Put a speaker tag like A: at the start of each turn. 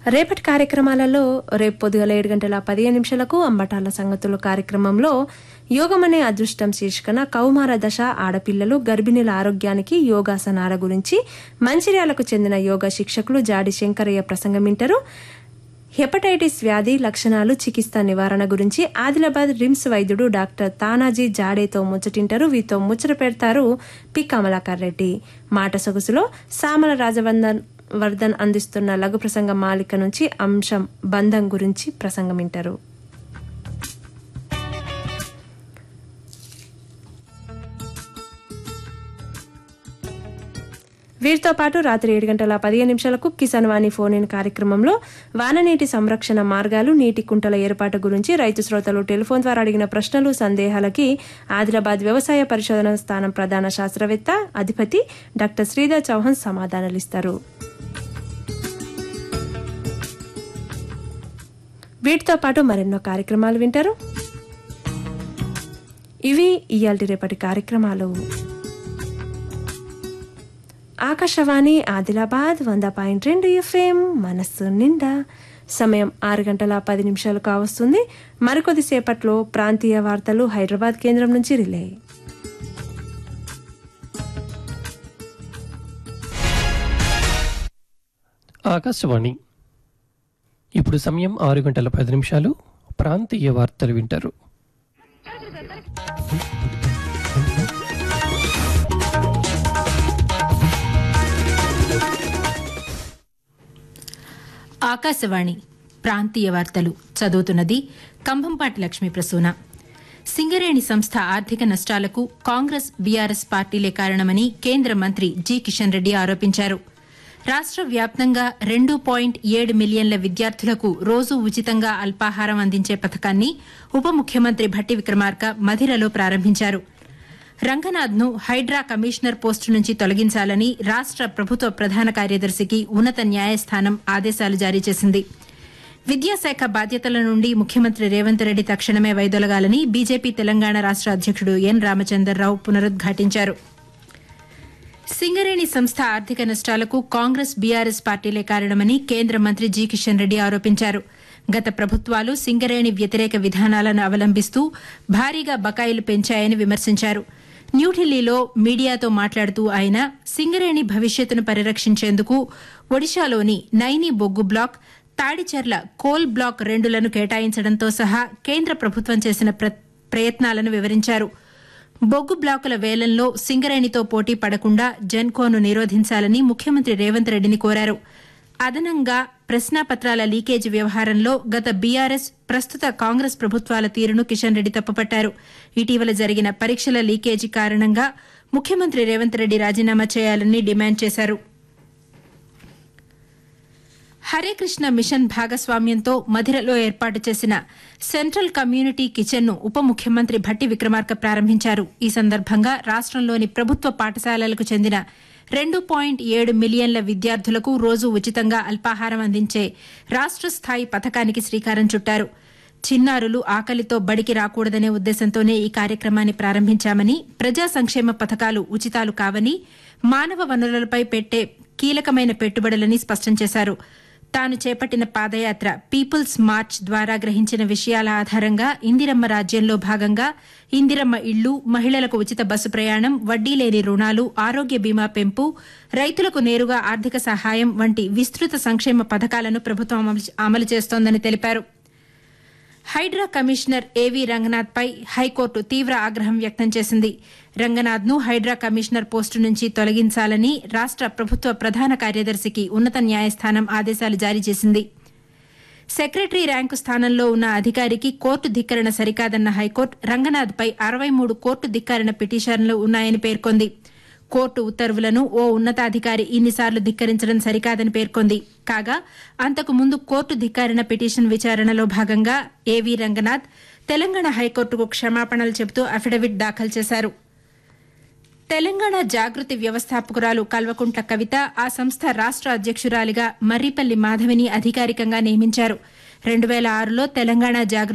A: రేపటి కార్యక్రమాలలో రేపు పొద్దుగల ఏడు గంటల పదిహేను నిమిషాలకు అంబటాల సంగతులు కార్యక్రమంలో యోగమనే అదృష్టం శీర్షికన కౌమార దశ ఆడపిల్లలు గర్భిణీల ఆరోగ్యానికి యోగాసనాల గురించి మంచిర్యాలకు చెందిన యోగా శిక్షకులు జాడి శంకరయ్య ప్రసంగం వింటారు హెపటైటిస్ వ్యాధి లక్షణాలు చికిత్స నివారణ గురించి ఆదిలాబాద్ రిమ్స్ వైద్యుడు డాక్టర్ తానాజీ జాడేతో ముచ్చటింటారు వీతో ముచ్చట పెడతారు పి కమలాకర్ రెడ్డి మాట సొగసులో సామల రాజవందన్ వర్ధన్ అందిస్తున్న లఘు ప్రసంగ మాలిక నుంచి అంశం బంధం గురించి ప్రసంగం వింటారు వీరితో పాటు రాత్రి ఏడు గంటల పదిహేను నిమిషాలకు కిసాన్ వాణి ఫోన్ ఇన్ కార్యక్రమంలో వాననీటి సంరక్షణ మార్గాలు నీటి కుంటల ఏర్పాటు గురించి రైతు శ్రోతలు టెలిఫోన్ ద్వారా అడిగిన ప్రశ్నలు సందేహాలకి ఆదిలాబాద్ వ్యవసాయ పరిశోధన స్థానం ప్రధాన శాస్త్రవేత్త అధిపతి డాక్టర్ శ్రీధర్ చౌహాన్ సమాధానాలిస్తారు వీటితో పాటు మరెన్నో కార్యక్రమాలు వింటారు ఇవి ఇయాల్టి రేపటి కార్యక్రమాలు ఆకాశవాణి ఆదిలాబాద్ వంద పాయింట్ రెండు ఎఫ్ఎం మనస్సు నిండా సమయం ఆరు గంటల పది నిమిషాలు కావస్తుంది మరికొద్దిసేపట్లో ప్రాంతీయ వార్తలు హైదరాబాద్ కేంద్రం నుంచి రిలే
B: ఆకాశవాణి ఇప్పుడు సమయం ఆరు గంటల పది నిమిషాలు ప్రాంతీయ వార్తలు వింటారు
C: ఆకాశవాణి ప్రాంతీయ వార్తలు చదువుతున్నది కంభంపాటి లక్ష్మీ ప్రసూన సింగరేణి సంస్థ ఆర్థిక నష్టాలకు కాంగ్రెస్ బీఆర్ఎస్ పార్టీలే కారణమని కేంద్ర మంత్రి జి కిషన్ రెడ్డి ఆరోపించారు రాష్ట్ర వ్యాప్తంగా రెండు పాయింట్ ఏడు మిలియన్ల విద్యార్థులకు రోజు ఉచితంగా అల్పాహారం అందించే పథకాన్ని ఉప ముఖ్యమంత్రి భట్టి విక్రమార్క మధిరలో ప్రారంభించారు రంగనాథ్ను హైడ్రా కమిషనర్ పోస్టు నుంచి తొలగించాలని రాష్ట్ర ప్రభుత్వ ప్రధాన కార్యదర్శికి ఉన్నత న్యాయస్థానం ఆదేశాలు జారీ చేసింది విద్యాశాఖ బాధ్యతల నుండి ముఖ్యమంత్రి రేవంత్ రెడ్డి తక్షణమే వైదొలగాలని బీజేపీ తెలంగాణ రాష్ట్ర అధ్యక్షుడు ఎన్ రామచందర్రావు పునరుద్ఘాటించారు సింగరేణి సంస్థ ఆర్థిక నష్టాలకు కాంగ్రెస్ బీఆర్ఎస్ పార్టీలే కారణమని కేంద్ర మంత్రి జి కిషన్ రెడ్డి ఆరోపించారు గత ప్రభుత్వాలు సింగరేణి వ్యతిరేక విధానాలను అవలంబిస్తూ భారీగా బకాయిలు పెంచాయని విమర్శించారు న్యూఢిల్లీలో మీడియాతో మాట్లాడుతూ ఆయన సింగరేణి భవిష్యత్తును పరిరక్షించేందుకు ఒడిశాలోని నైని బొగ్గు బ్లాక్ తాడిచెర్ల కోల్ బ్లాక్ రెండులను కేటాయించడంతో సహా కేంద్ర ప్రభుత్వం చేసిన ప్ర- ప్రయత్నాలను వివరించారు బొగ్గు బ్లాకుల వేలంలో సింగరేణితో పోటీ పడకుండా జెన్కోను నిరోధించాలని ముఖ్యమంత్రి రేవంత్ రెడ్డిని కోరారు అదనంగా ప్రశ్నాపత్రాల లీకేజీ వ్యవహారంలో గత బీఆర్ఎస్ ప్రస్తుత కాంగ్రెస్ ప్రభుత్వాల తీరును కిషన్ రెడ్డి తప్పుపట్టారు ఇటీవల జరిగిన పరీక్షల లీకేజీ కారణంగా ముఖ్యమంత్రి రేవంత్ రెడ్డి రాజీనామా చేయాలని డిమాండ్ చేశారు హరే కృష్ణ మిషన్ భాగస్వామ్యంతో మధిరలో ఏర్పాటు చేసిన సెంట్రల్ కమ్యూనిటీ కిచెన్ ను ఉప ముఖ్యమంత్రి భట్టి విక్రమార్క ప్రారంభించారు ఈ సందర్భంగా రాష్ట్రంలోని ప్రభుత్వ పాఠశాలలకు చెందిన రెండు పాయింట్ ఏడు మిలియన్ల విద్యార్థులకు రోజు ఉచితంగా అల్పాహారం అందించే రాష్ట్ర స్థాయి పథకానికి శ్రీకారం చుట్టారు చిన్నారులు ఆకలితో బడికి రాకూడదనే ఉద్దేశంతోనే ఈ కార్యక్రమాన్ని ప్రారంభించామని ప్రజా సంక్షేమ పథకాలు ఉచితాలు కావని మానవ వనరులపై పెట్టే కీలకమైన పెట్టుబడులని స్పష్టం చేశారు తాను చేపట్టిన పాదయాత్ర పీపుల్స్ మార్చ్ ద్వారా గ్రహించిన విషయాల ఆధారంగా ఇందిరమ్మ రాజ్యంలో భాగంగా ఇందిరమ్మ ఇళ్లు మహిళలకు ఉచిత బస్సు ప్రయాణం వడ్డీ లేని రుణాలు ఆరోగ్య బీమా పెంపు రైతులకు నేరుగా ఆర్థిక సహాయం వంటి విస్తృత సంక్షేమ పథకాలను ప్రభుత్వం అమలు- అమలు చేస్తోందని తెలిపారు హైడ్రా కమిషనర్ ఏవీ రంగనాథ్ పై హైకోర్టు తీవ్ర ఆగ్రహం వ్యక్తం చేసింది రంగనాథ్ ను హైడ్రా కమిషనర్ పోస్టు నుంచి తొలగించాలని రాష్ట్ర ప్రభుత్వ ప్రధాన కార్యదర్శికి ఉన్నత న్యాయస్థానం ఆదేశాలు జారీ చేసింది సెక్రటరీ ర్యాంకు స్థానంలో ఉన్న అధికారికి కోర్టు ధిక్కరణ సరికాదన్న హైకోర్టు రంగనాథ్ పై అరవై మూడు కోర్టు ధిక్కరణ పిటిషన్లు ఉన్నాయని పేర్కొంది కోర్టు ఉత్తర్వులను ఓ ఉన్నతాధికారి ఇన్నిసార్లు ధిక్కరించడం సరికాదని పేర్కొంది కాగా అంతకు ముందు కోర్టు ధిక్కారణ పిటిషన్ విచారణలో భాగంగా ఏవీ రంగనాథ్ తెలంగాణ హైకోర్టుకు క్షమాపణలు చెబుతూ అఫిడవిట్ దాఖలు చేశారు తెలంగాణ జాగృతి వ్యవస్థాపకురాలు కల్వకుంట్ల కవిత ఆ సంస్థ రాష్ట్ర అధ్యక్షురాలిగా మర్రిపల్లి మాధవిని అధికారికంగా నియమించారు రెండు వేల ఆరులో తెలంగాణ జాగృతి